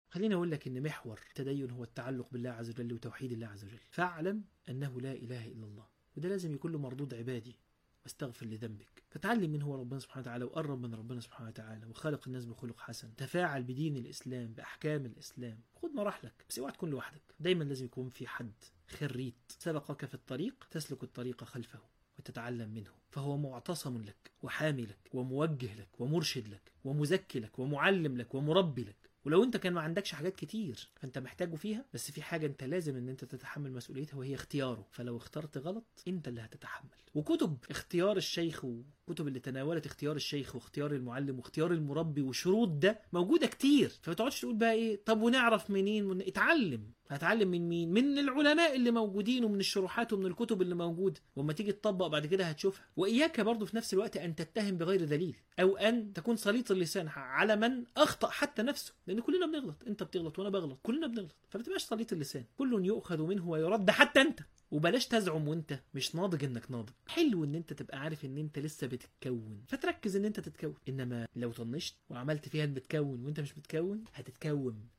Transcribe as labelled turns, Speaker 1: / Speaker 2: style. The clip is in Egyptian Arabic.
Speaker 1: خليني اقول لك ان محور التدين هو التعلق بالله عز وجل وتوحيد الله عز وجل فاعلم انه لا اله الا الله وده لازم يكون له مردود عبادي واستغفر لذنبك فتعلم من هو ربنا سبحانه وتعالى وقرب من ربنا سبحانه وتعالى وخالق الناس بخلق حسن تفاعل بدين الاسلام باحكام الاسلام خد مراحلك بس اوعى تكون لوحدك دايما لازم يكون في حد خريت سبقك في الطريق تسلك الطريق خلفه وتتعلم منه فهو معتصم لك وحامي لك وموجه لك ومرشد لك ومزكي لك ومعلم لك ومربي لك ولو انت كان ما عندكش حاجات كتير فانت محتاجه فيها بس في حاجه انت لازم ان انت تتحمل مسؤوليتها وهي اختياره فلو اخترت غلط انت اللي هتتحمل وكتب اختيار الشيخ وكتب اللي تناولت اختيار الشيخ واختيار المعلم واختيار المربي وشروط ده موجوده كتير فما تقعدش تقول بقى ايه طب ونعرف منين ون... اتعلم هتعلم من مين من العلماء اللي موجودين ومن الشروحات ومن الكتب اللي موجوده وما تيجي تطبق بعد كده هتشوفها واياك برضه في نفس الوقت ان تتهم بغير دليل او ان تكون سليط اللسان على من اخطا حتى نفسه لان كلنا بنغلط انت بتغلط وانا بغلط كلنا بنغلط فما تبقاش سليط اللسان كل يؤخذ منه ويرد حتى انت وبلاش تزعم وانت مش ناضج انك ناضج حلو ان انت تبقى عارف ان انت لسه بتتكون فتركز ان انت تتكون انما لو طنشت وعملت فيها بتكون وانت مش بتكون هتتكون